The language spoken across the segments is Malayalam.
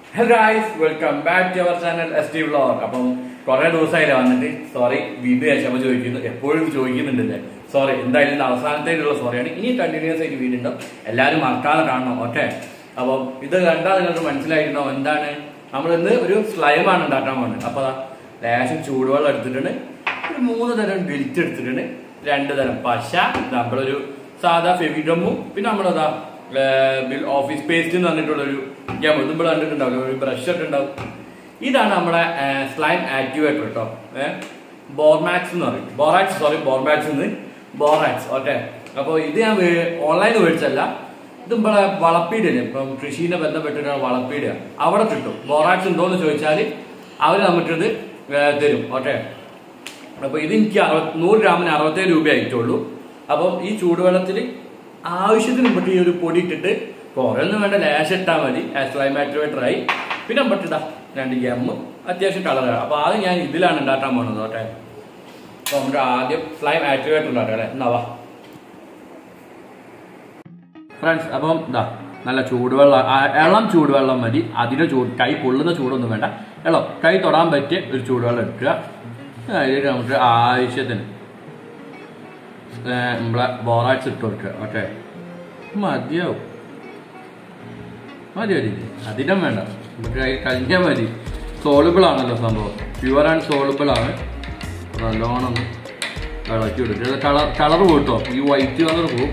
Hello guys welcome back to our channel S T vlog അപ്പം കുറെ ദിവസമായില്ല വന്നിട്ട് സോറി വീഡിയോ ക്ഷമ ചോദിക്കുന്നു എപ്പോഴും ചോദിക്കുന്നുണ്ടല്ലേ സോറി എന്തായാലും ഇത് അവസാനത്തേക്കുള്ള സോറിയാണ് ഇനി കണ്ടിന്യൂസ് ആയിട്ട് വീഡിയോ ഉണ്ടാവും എല്ലാവരും മറക്കാതെ കാണണം ഓക്കെ അപ്പം ഇത് കണ്ടാൽ നിങ്ങൾക്ക് മനസ്സിലായിട്ടുണ്ടോ എന്താണ് നമ്മൾ ഇന്ന് ഒരു സ്ലൈമാണ് ഉണ്ടാക്കാൻ പോകുന്നത് അപ്പൊ ദാ ലേശം ചൂടുവെള്ളം എടുത്തിട്ടുണ്ട് ഒരു മൂന്ന് തരം ബെൽറ്റ് എടുത്തിട്ടുണ്ട് രണ്ട് തരം പശ നമ്മളൊരു സാധാ ഫെവിഡമും പിന്നെ നമ്മളതാ ഓഫീസ് പേസ്റ്റ് എന്ന് പറഞ്ഞിട്ടുള്ള ഒരു ഞാൻ മുതുമ്പോൾ കണ്ടിട്ടുണ്ടാവില്ല ഒരു ബ്രഷ് ഒക്കെ ഉണ്ടാവും ഇതാണ് നമ്മുടെ സ്ലൈം ആക്ടിവേറ്റർ കേട്ടോ ബോർമാക്സ് എന്ന് പറയും ബോറാക്സ് സോറി ബോർമാക്സ് എന്ന് ബോറാക്സ് ഓക്കെ അപ്പോൾ ഇത് ഞാൻ ഓൺലൈനിൽ മേടിച്ചല്ല ഇത് നമ്മളെ വളപ്പീടില്ലേ ഇപ്പം കൃഷിനെ ബന്ധപ്പെട്ടിട്ടാണ് വളപ്പീടിയ അവിടെ കിട്ടും ബോറാക്സ് ഉണ്ടോ എന്ന് ചോദിച്ചാൽ അവർ നമുക്കിത് ഏ, തരും ഓക്കെ അപ്പൊ ഇത് എനിക്ക് അറുപത് നൂറ് ഗ്രാമിന് അറുപത്തേഴ് രൂപ ആയിട്ടുള്ളൂ അപ്പം ഈ ചൂടുവെള്ളത്തിൽ ആവശ്യത്തിന് നമുക്ക് ഈ ഒരു പൊടി ഇട്ടിട്ട് കുറെ ഒന്നും വേണ്ട ലേശം ഇട്ടാൽ മതി സ്ലൈം ആക്ടിവേറ്റർ ആയി പിന്നെ നമുക്ക് ഇതാ രണ്ട് എമ്മ് അത്യാവശ്യം കളറാണ് അപ്പൊ ആദ്യം ഞാൻ ഇതിലാണ് ഉണ്ടാക്കാൻ പോകുന്നത് ഓട്ടെ അപ്പൊ നമുക്ക് ആദ്യം സ്ലൈം ആക്ടിവേറ്റർ ഉണ്ടാക്കാം അല്ലേ എന്നാ വാ ഫ്രണ്ട്സ് അപ്പം ഇതാ നല്ല ചൂടുവെള്ളം ആ, ഇളം ചൂടുവെള്ളം മതി അതിന്റെ ചൂട് കൈ പൊള്ളുന്ന ചൂടൊന്നും വേണ്ട ഇളം കൈ തൊടാൻ പറ്റിയ ഒരു ചൂടുവെള്ളം എടുക്കുക അതിലേക്ക് നമുക്ക് ആവശ്യത്തിന് ഏ, നമ്മളെ ബോറാക്സ് ഇട്ട് കൊടുക്കുക ഓക്കെ മതിയാവും മതി മതി അധികം വേണ്ട നമുക്ക് കൈ കഴിഞ്ഞാൽ മതി സോളുബിൾ ആണല്ലോ സംഭവം പ്യുവർ ആൻഡ് സോളുബിൾ ആണ് നല്ലോണം ഒന്ന് ഇളക്കി കൊടുക്കുക കളർ കളർ പോട്ടോ ഈ വൈറ്റ് കളർ പോകും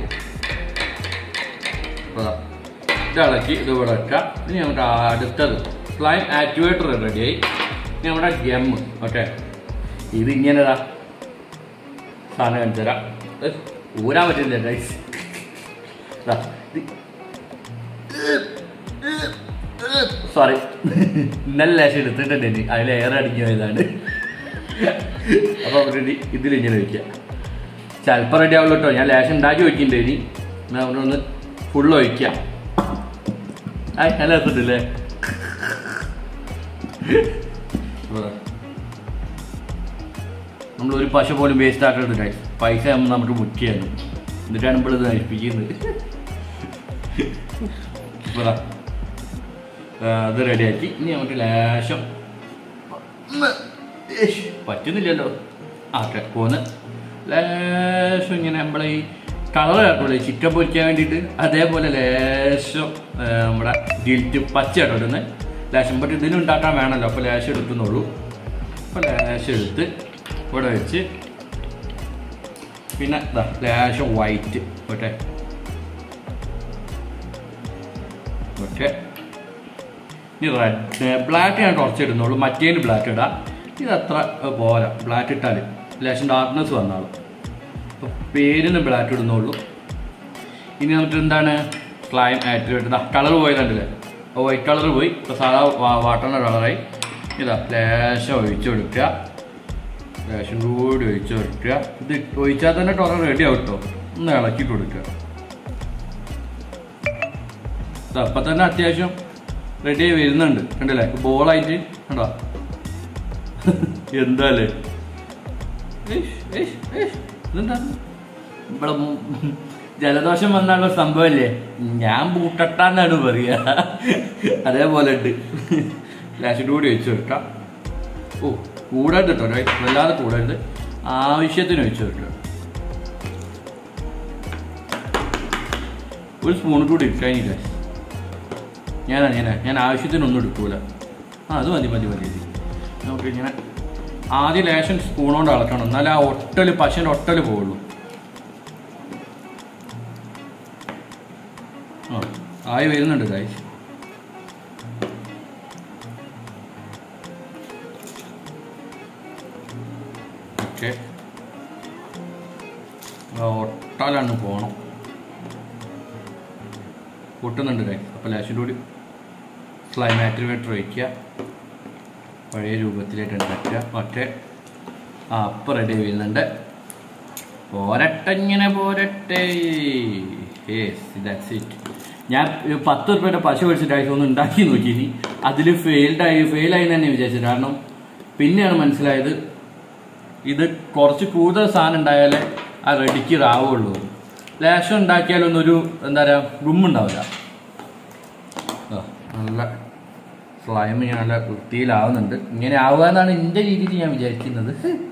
അതാ ഇത് ഇളക്കി ഇത് ഇവിടെ വെക്കാം ഇനി നമുക്ക് അടുത്തത് ഫ്ലൈം ആക്ടിവേറ്റർ റെഡിയായി ഇനി നമ്മുടെ ഗം ഓക്കെ ഇത് ഇങ്ങനെതാ സാധനം കാണിച്ചു തരാം ഇത് ഊരാൻ പറ്റില്ല ഗൈസ് സോറി ഇന്നലെ ലേശം എടുത്തിട്ടുണ്ട് ഇനി അതിൽ എയർ അടിക്കാൻ പോയതാണ് അപ്പൊ റെഡി ഇതിലിങ്ങനെ വയ്ക്കാം ചിലപ്പോൾ റെഡി ആവുള്ളൂ കേട്ടോ ഞാൻ ലേശം ഉണ്ടാക്കി വെക്കുന്നുണ്ട് ഇനി നമ്മളൊന്ന് ഫുള്ള് ഒഴിക്കാം ആ നല്ല രസമുണ്ടല്ലേ നമ്മൾ ഒരു പശ പോലും വേസ്റ്റ് ആക്കരുത് പൈസ ആകുമ്പോൾ നമുക്ക് മുറ്റിയാണ് എന്നിട്ടാണ് ഇപ്പോൾ ഇത് നശിപ്പിക്കുന്നത് പറ. ആ, അത് റെഡിയാക്കി ഇനി നമുക്ക് ലേശം ഒന്ന് ഏഷ്, പറ്റുന്നില്ലല്ലോ ആ ഓക്കെ പോന്ന് ലേശം ഇങ്ങനെ നമ്മളെ ഈ കളർ കേട്ടോളൂ ചിക്കൻ പൊരിക്കാൻ വേണ്ടിയിട്ട് അതേപോലെ ലേശം ആ, നമ്മുടെ ഗിൽറ്റ് പച്ച കേട്ടോ ഇടുന്ന് ലേശം പറ്റി ഇതിനും ഉണ്ടാക്കാൻ വേണമല്ലോ അപ്പോൾ ലേശം എടുക്കുന്നുള്ളൂ അപ്പോൾ ലേശം എടുത്ത് ഇവിടെ വെച്ച് പിന്നെ ഇതാ ലേശം വൈറ്റ് ഓക്കെ ഓക്കെ ഇനി റെഡ് ബ്ലാക്ക് ഞാൻ കുറച്ച് ഇടുന്നുള്ളൂ മറ്റേന് ബ്ലാക്ക് ഇടാം ഇത് അത്ര പോരാ ബ്ലാക്ക് ഇട്ടാൽ ലേശം ഡാർക്ക്നെസ് വന്നാളും അപ്പോൾ പേരിന് ബ്ലാക്ക് ഇടുന്നുള്ളൂ ഇനി നമുക്ക് എന്താണ് സ്ലൈം ആക്ടിവേറ്റ് ഇതാ കളർ പോയതുണ്ടല്ലേ അപ്പോൾ വൈറ്റ് കളർ പോയി ഇപ്പോൾ സാധാ വാട്ടറിൻ്റെ കളറായി ഇതാ ലേശം ഒഴിച്ചു കൊടുക്കുക ലേശം കൂടി ഒഴിച്ചു കൊടുക്കുക ഇത് ഒഴിച്ചാൽ തന്നെ കളർ റെഡി ആവും കേട്ടോ ഒന്ന് ഇളക്കി കൊടുക്കുക ഇത് അപ്പം തന്നെ അത്യാവശ്യം റെഡി ആയി വരുന്നുണ്ട് കണ്ടല്ലേ ബോളായിട്ട് കണ്ടോ എന്താല്ലേ ഏഷ്, ഏഷ്, ഏഷ്. ഇതെന്താ ഇവിടെ മു- ജലദോഷം വന്നുള്ള സംഭവല്ലേ ഞാൻ ബൂട്ടട്ടാന്നാണ് പറയുക അതേപോലെ ഉണ്ട് ലാസ്റ്റ് കൂടി വെച്ച് വെക്കാം ഓ കൂടരുത് കേട്ടോ right? വല്ലാതെ കൂടരുത് ആവശ്യത്തിന് വെച്ച് വെക്കുക ഒരു സ്പൂൺ കൂടി ഇട്ടാനില്ല ഞാനാ ഞാനാ ഞാൻ ആവശ്യത്തിനൊന്നും എടുക്കൂല ആ അത് മതി മതി മതി മതി നമുക്ക് ഇങ്ങനെ ആദ്യം ലേശം സ്പൂൺ കൊണ്ട് അളക്കണം എന്നാലേ ആ ഒട്ടല് പശൻ്റെ ഒട്ടല് പോവുള്ളൂ ആ ആയി വരുന്നുണ്ട് ഗൈസ് ഓക്കെ ഒട്ടാലാണ് പോകണം പൊട്ടുന്നുണ്ട് ഗൈസ് അപ്പോൾ ലേശം കൂടി സ്ലൈം ആക്ടിവേറ്റർ വയ്ക്കുക പഴയ രൂപത്തിലേക്ക് ഉണ്ടാക്കുക മറ്റേ ആ അപ്പം റെഡി വരുന്നുണ്ട് പോരട്ടെ ഇങ്ങനെ പോരട്ടെ ദാറ്റ്സ് ഇറ്റ് ഞാൻ ഒരു പത്ത് റുപ്യയുടെ പശു മേടിച്ചിട്ടായി ഒന്ന് ഉണ്ടാക്കി നോക്കി ഇനി അതിൽ ഫെയിൽഡായി ഫെയിലായി തന്നെ വിചാരിച്ചത് കാരണം പിന്നെയാണ് മനസ്സിലായത് ഇത് കുറച്ച് കൂടുതൽ സാധനം ഉണ്ടായാലേ ആ റെഡിക്ക് ആവുള്ളൂ ലേശം ഉണ്ടാക്കിയാലൊന്നും ഒരു എന്താ പറയുക ഗുമ്മുണ്ടാവില്ല ആ, നല്ല സ്ലൈം ഞാൻ നല്ല വൃത്തിയിലാവുന്നുണ്ട് ഇങ്ങനെ ആവുക എന്നാണ് എൻ്റെ രീതിയിൽ ഞാൻ വിചാരിക്കുന്നത്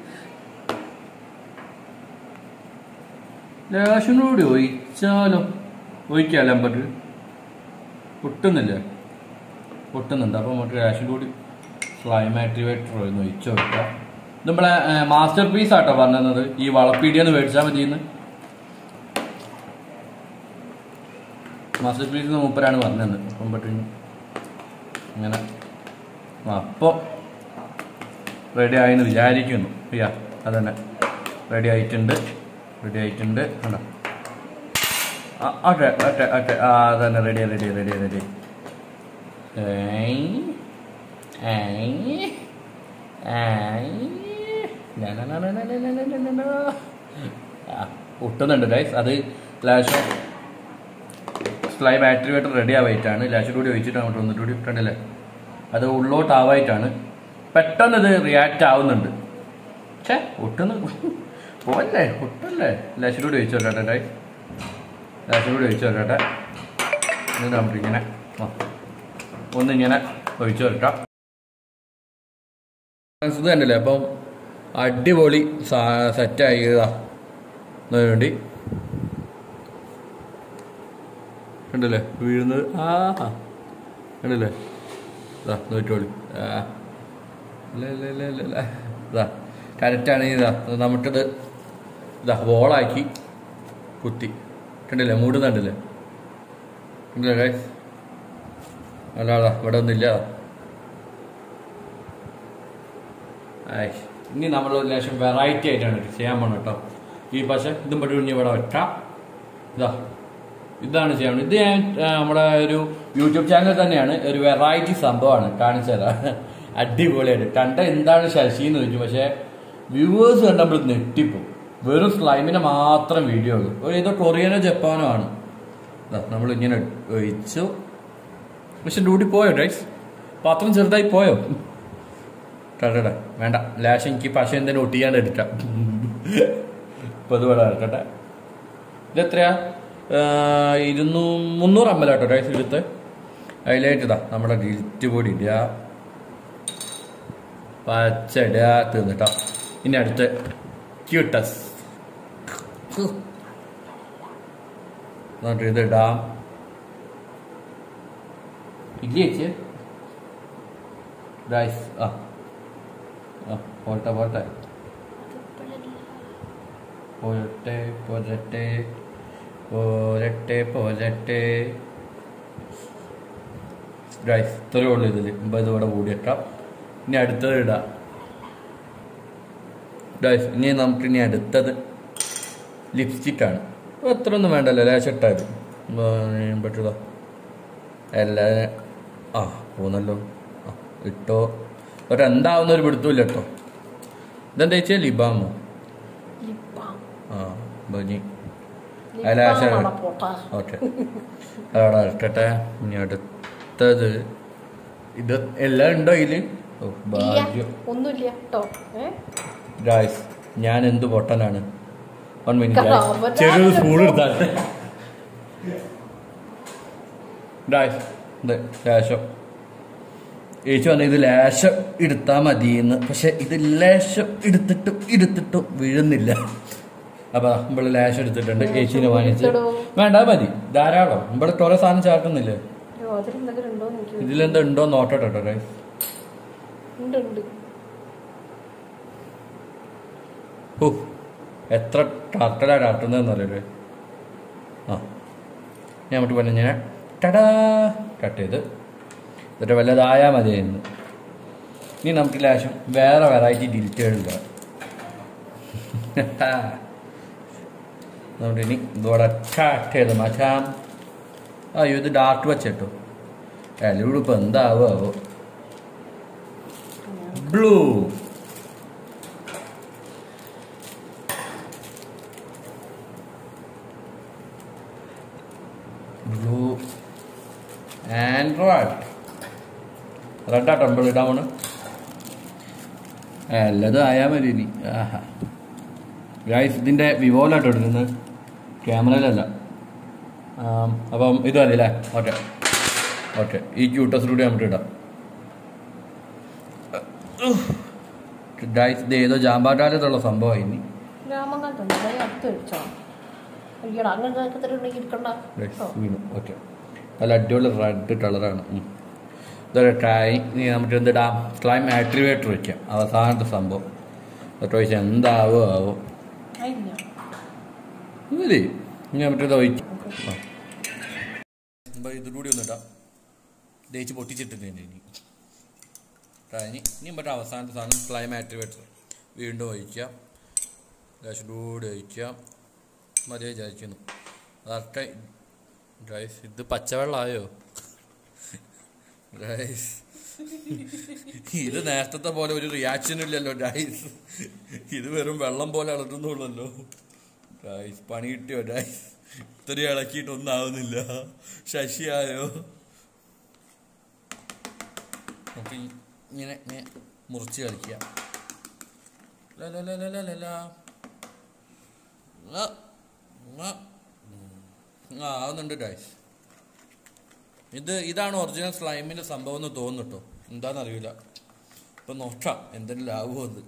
ലേശം കൂടി ഒഴിച്ചാലോ ഒഴിക്കാലോ അമ്പട്ട് പൊട്ടുന്നില്ലേ പൊട്ടുന്നുണ്ട് അപ്പോൾ നമുക്ക് ലേശം കൂടി സ്ലൈം ആക്ടിവേറ്റർ ഒന്ന് ഒഴിച്ചു കൊടുക്കാം ഇത് നമ്മളെ മാസ്റ്റർ പീസ് ആട്ടോ പറഞ്ഞത് ഈ വളപ്പീടിയെന്ന് മേടിച്ചാൽ മതിയെന്ന് മാസ്റ്റർ പീസ് മൂപ്പരാണ് പറഞ്ഞത് അപ്പം പറ്റും ഇങ്ങനെ അപ്പോൾ റെഡി ആയെന്ന് വിചാരിക്കുന്നു യാ അതന്നെ റെഡി ആയിട്ടുണ്ട് റെഡി ആയിട്ടുണ്ട് കണ്ടോ ആ ഓക്കെ ഓക്കെ ഓക്കെ ആ അതന്നെ റെഡി റെഡി റെഡി റെഡി ഒട്ടുന്നുണ്ട് ഗൈസ് അത് ലാഷ് സ്ലൈം ആക്ടിവേറ്റർ റെഡി ആവായിട്ടാണ് ലാഷ് കൂടി ഒഴിച്ചിട്ട് അങ്ങോട്ട് വന്നിട്ട് കൂടി കണ്ടില്ലേ അത് ഉള്ളോട്ട് ആവായിട്ടാണ് പെട്ടെന്ന് ഇത് റിയാക്ട് ആവുന്നുണ്ട് ഛേ ഒട്ടുന്നു പോല്ലേ ഒട്ടല്ലേ ലാഷ് കൂടി ഒഴിച്ചു നോക്കട്ടെ ഗൈസ് ലാഷ് കൂടി ഒഴിച്ചു നോക്കട്ടെ എന്നിട്ട് നമുക്കിങ്ങനെ ആ ഒന്നിങ്ങനെ ഒഴിച്ചു വെക്കാം ഇത് കണ്ടില്ലേ അപ്പം അടിപൊളി സെറ്റായി ഇതാ വേണ്ടി കണ്ടില്ലേ വീഴുന്നത് ആ കണ്ടില്ലേ ഇതാ നോറ്റോളി ആ ഇല്ല ഇല്ല ഇല്ല ഇല്ല ഇല്ല ഇതാ കറക്റ്റാണ് ഇതാ ഇത് നമുക്കിത് ഇതാ ബോളാക്കി കുത്തി കണ്ടില്ലേ മൂടുന്നുണ്ടല്ലേ കണ്ടില്ലേ ഗൈസ് അല്ല അതാ ഇവിടെ ഒന്നുമില്ല ആയ് ഇനി നമ്മൾ ഒരു ലേശം വെറൈറ്റി ആയിട്ടാണ് ഇത് ചെയ്യാൻ പോണത് കേട്ടോ ഈ പക്ഷേ ഇതും പറ്റി ഇനി ഇവിടെ വെക്കാം ഇതാ ഇതാണ് ചെയ്യാൻ ഇത് ഞാൻ ആ, നമ്മുടെ ഒരു യൂട്യൂബ് ചാനൽ തന്നെയാണ് ഒരു വെറൈറ്റി സംഭവമാണ് കാണിച്ചു തരാം അടിപൊളിയായിട്ട് കണ്ട എന്താണ് ശശി എന്ന് ചോദിച്ചു പക്ഷേ വ്യൂവേഴ്സ് കണ്ട നമ്മൾ നെട്ടിപ്പോ വെറും സ്ലൈമിനെ മാത്രം വീഡിയോ ഉള്ളൂ ഒരു ഏതോ കൊറിയനോ ജപ്പാനോ ആണ് നമ്മൾ ഇങ്ങനെ ഒഴിച്ചു പക്ഷെ ഡ്യൂട്ടി പോയോ ഡൈസ് പാത്രം ചെറുതായി പോയോ കേട്ടോ വേണ്ട ലാശം എനിക്ക് പശ എന്തെങ്കിലും ഒട്ടിയാണ്ട് എടുക്കാം ഇപ്പൊ അത് വേണം എടുക്കട്ടെ ഇതെത്രയാ ആഹ് ഇരുന്നൂ മുന്നൂറ് അമ്പല കേട്ടോ ഡൈസ് എടുത്ത് അതിലായിട്ട് ഇതാ നമ്മുടെ ഗിൽറ്റ് പൊടി ഇടുക പച്ച ഇടുക തീർന്നിട്ടോ ഇനി അടുത്ത് ക്യൂട്ടസ് എന്നിട്ട് ഇത് ഇടാം ഇല്ലേ ചേച്ചി ഗൈസ് ആ ആ പോട്ടെ പോട്ടെ പോരട്ടെ പോരട്ടെ പോരട്ടെ പോരട്ടെ ഗൈസ് ഇത്രയേ ഉള്ളൂ ഇതിൽ ഇപ്പം ഇത് ഇവിടെ കൂടിയിട്ടാം ഇനി അടുത്തത് ഇടാം ഗൈസ് ഇനി നമുക്ക് ഇനി അടുത്തത് ലിപ്സ്റ്റിക്കാണ് അത്ര ഒന്നും വേണ്ടല്ലോ ലേശം ഇട്ടാൽ പറ്റുക എല്ലാം ആ പോന്നല്ലോ ആ ഇട്ടോ ഒരെന്താവുന്ന ഒരു പിടുത്തമില്ല കേട്ടോ ഇതെന്താ വെച്ചാൽ ലിബാമോ ആ ബനി അലാശ ഓക്കെ അവിടെ ഇട്ടട്ടെ ഇനി അടുത്തത് ഇത് എല്ലാം ഉണ്ടോ ഇതില് ഓ ഭാഗ്യം ഒന്നുമില്ല കേട്ടോ ഏ ഗായ്സ് ഞാൻ എന്ത് പൊട്ടനാണ് വൺ മിനിറ്റ് കറാമ ചെറിയൊരു സ്പൂൺ എടുത്താൽ ഗായ്സ് ഇത് ലേശം ചേച്ചി പറഞ്ഞ ഇത് ലേശം എടുത്താൽ മതിയെന്ന് പക്ഷെ ഇത് ലേശം എടുത്തിട്ടും എടുത്തിട്ടും വീഴുന്നില്ല അപ്പൊ നമ്മള് ലേശം എടുത്തിട്ടുണ്ട് ചേച്ചിനെ വാങ്ങിച്ച് എടുത്തിടോ. വേണ്ട അത് മതി ധാരാളം ഇവിടെ കുറെ സാധനം ചേർക്കുന്നില്ലേ അതിലെന്തെങ്കിലും ഉണ്ടോ എന്ന് എനിക്ക് ഇതിലെന്താ ഉണ്ടോ നോട്ടട്ടെ കേട്ടോ ഗായ്സ് ഉണ്ട് ഉണ്ട് ഓ എത്ര ടർട്ടലാ ടർട്ടുന്നതെന്ന് അറിയില്ലേ ആ ഞാൻ അങ്ങോട്ട് പറഞ്ഞു ഞാൻ ടടാ കട്ട് ചെയ്ത് എന്നിട്ട് വല്ലതായാൽ മതിയായിരുന്നു ഇനി നമുക്ക് ലേശം വേറെ വെറൈറ്റി ഡിലിറ്റുകളുണ്ട് അതുകൊണ്ട് ഇനി ഇതോടെ കട്ട് ചെയ്ത് മാറ്റാം അയ്യോ ഇത് ഡാർക്ക് വെച്ചേട്ടോ എല്ലാം ഇപ്പം എന്താവോ ബ്ലൂ ബ്ലൂ ആൻഡ് റെഡ് റെഡാ ടെമ്പിൾ ഇടാൻ പോണ് എല്ലാതും ആയാൽ മതി ഇനി ആഹാ ഗായ്സ് ഇതിൻ്റെ വിവോയിലാട്ടോ എടുക്കുന്നത് ക്യാമറയിലല്ല ആം, അപ്പം ഇത് മതി അല്ലേ ഓക്കെ ഓക്കെ ഈ ക്യൂട്ടസിലൂടെ നമുക്ക് ഇടാം ഡൈസ് ഇത് ഏതോ ജാമ്പാട്ടാലത്തുള്ള സംഭവമായി ഇനി രാമങ്ങാട്ടുണ്ട് അതായത് അടുത്ത് കഴിച്ചോ അയ്യടാ അങ്ങനെ ഉണ്ടെങ്കിൽ ഇരിക്കണ്ട കേട്ടോ. വീണു ഓക്കെ നല്ല അടിപൊളി റെഡ് കളറാണ് ഇതൊരു ട്രൈ ഇനി നമുക്ക് എന്തിടാം ക്ലൈം ആക്ടിവേറ്റർ വയ്ക്കാം അവസാനത്തെ സംഭവം എന്നിട്ട് ചോദിച്ചാൽ എന്താവോ ആവോ ആയില്ല ഇല്ലേ ഇനി നമുക്ക് ഒഴിക്കാം ഇതുകൂടി ഒന്നിട്ടാം തേച്ച് പൊട്ടിച്ചിട്ടുണ്ട് ഇനി കഴിഞ്ഞ് ഇനി മറ്റേ അവസാനത്തെ സാധനം ക്ലൈം ആക്ടിവേറ്റർ വീണ്ടും ഒഴിക്കാം ലേശൂടെ ഒഴിക്കാം മതി വിചാരിക്കുന്നു കറക്റ്റ് ഡ്രൈസ് ഇത് പച്ചവെള്ളമായോ ഡ്രൈസ് ഇത് നേരത്തെ പോലെ ഒരു റിയാക്ഷനും ഇല്ലല്ലോ ഡൈസ് ഇത് വെറും വെള്ളം പോലെ ഇളകുന്നുള്ളല്ലോ ഡൈസ് പണി കിട്ടിയോ ഡൈസ് ഇത്രയും ഇളക്കിയിട്ടൊന്നും ആവുന്നില്ല ശശിയായോ നമുക്ക് ഇങ്ങനെ ഇങ്ങനെ മുറിച്ച് കളിക്കാം ല ല ല ല ല ല ല. ആ, ആ. ആ ആവുന്നുണ്ട് ഡൈസ് ഇത് ഇതാണ് ഒറിജിനൽ സ്ലൈമിന്റെ സംഭവം എന്ന് തോന്നുന്നു കേട്ടോ എന്താണെന്നറിയില്ല ഇപ്പൊ നോക്കാം എന്തെങ്കിലും ആവുമോ അത്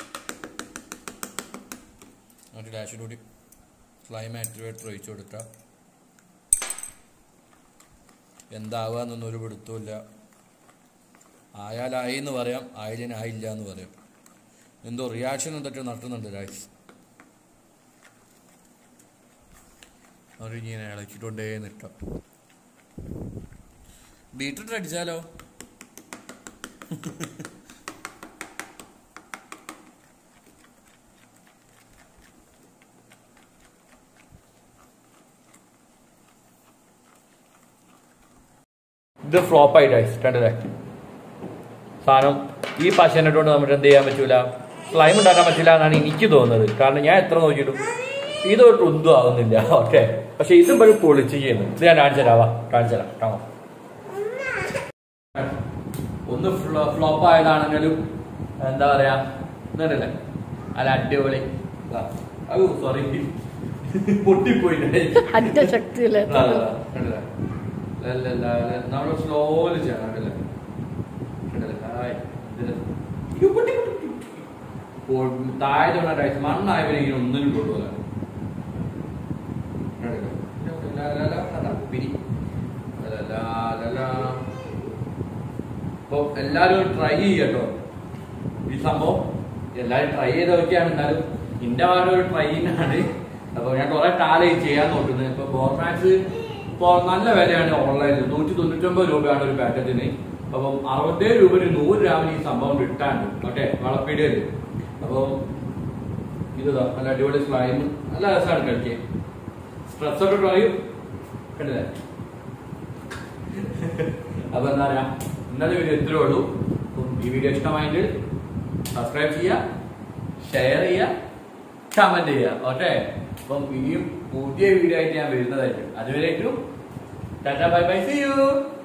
എന്നിട്ട് ഡാഷിലൂടെ സ്ലൈം ആക്ടിവേറ്റർ ഒഴിച്ചു കൊടുക്കാം എന്താവാന്നൊന്നും ഒരു പിടുത്തമില്ല ആയാലായി എന്ന് പറയാം ആയില്ലിന് ആയില്ല എന്ന് പറയാം എന്തോ റിയാക്ഷൻ എന്തൊക്കെ നടത്തുന്നുണ്ട് രാജ് അവരിങ്ങനെ ഇളക്കിക്കൊണ്ടേ നിൽക്കാം ബീട്രൂട്ട് അടിച്ചാലോ ഇത് ഫ്ലോപ്പ് ആയിട്ട് കണ്ടല്ലേ സാധനം ഈ പശനെ കൊണ്ട് നമുക്ക് എന്ത് ചെയ്യാൻ പറ്റൂല സ്ലൈം ഉണ്ടാക്കാൻ പറ്റില്ല എന്നാണ് എനിക്ക് തോന്നുന്നത് കാരണം ഞാൻ എത്ര നോക്കിയിട്ടും ഇതൊട്ട് ഒന്നും ആവുന്നില്ല ഓക്കെ പക്ഷെ ഇതും ഒരു പൊളിച്ച് ചെയ്യുന്നു ഇത് ഞാൻ കാണിച്ചു തരാവാ കാണിച്ചു തരാം കാണാം ഒന്ന് ഫ്ലോപ്പ് ആയതാണെങ്കിലും എന്താ പറയാ ഇതല്ലേ അല്ല അടിപൊളി ദാ. അയ്യോ സോറി പൊട്ടിപ്പോയി അറ്റ ശക്തിയില്ലേ നമ്മൾ സ്ലോലി ചെയ്യണം കണ്ടില്ലേ? കണ്ടില്ലേ? ഹായ്. ഇതില്. അയ്യോ, പൊട്ടി, പൊട്ടി, പൊട്ടി. ഓ, താഴെ വീണ ടൈസ് മണ്ണായവരെ ഇങ്ങനെ ഒന്നിനും കൊണ്ടുപോകാൻ അപ്പൊ എല്ലാരും ട്രൈ ചെയ്യട്ടോ ഈ സംഭവം എല്ലാരും ട്രൈ ചെയ്ത് നോക്കിയാണ് എന്നാലും ഇന്റെ ഭാഗം ഒരു ട്രൈയിങ് അപ്പൊ ഞാൻ കുറെ കാലം ചെയ്യാൻ നോക്കുന്നത് ഇപ്പൊ ബോർമാക്സ് ഇപ്പൊ നല്ല വിലയാണ് ഓൺലൈനിൽ നൂറ്റി തൊണ്ണൂറ്റൊമ്പത് രൂപയാണ് ഒരു പാക്കറ്റിന് അപ്പം അറുപത്തേഴ് രൂപ ഒരു നൂറ് ഗ്രാമിന് ഈ സംഭവം കിട്ടാണ്ട് ഓക്കെ വളപ്പീടിയല് അപ്പം ഇതാ നല്ല അടിപൊളി സ്ലൈം നല്ല രസമാണ് കഴിക്കാൻ സ്ട്രെസ് ഒക്കെ കളയും കണ്ടില്ലേ അപ്പൊ എന്താ പറയാ ഇന്നത്തെ വീഡിയോ ഇത്രേ ഉള്ളൂ അപ്പം ഈ വീഡിയോ ഇഷ്ടമായെങ്കിൽ സബ്സ്ക്രൈബ് ചെയ്യുക ഷെയർ ചെയ്യുക കമന്റ് ചെയ്യുക ഓക്കെ അപ്പം ഇനിയും പുതിയ വീഡിയോ ആയിട്ട് ഞാൻ വരുന്നതായിരിക്കും അതുവരേക്കും tata bye bye see U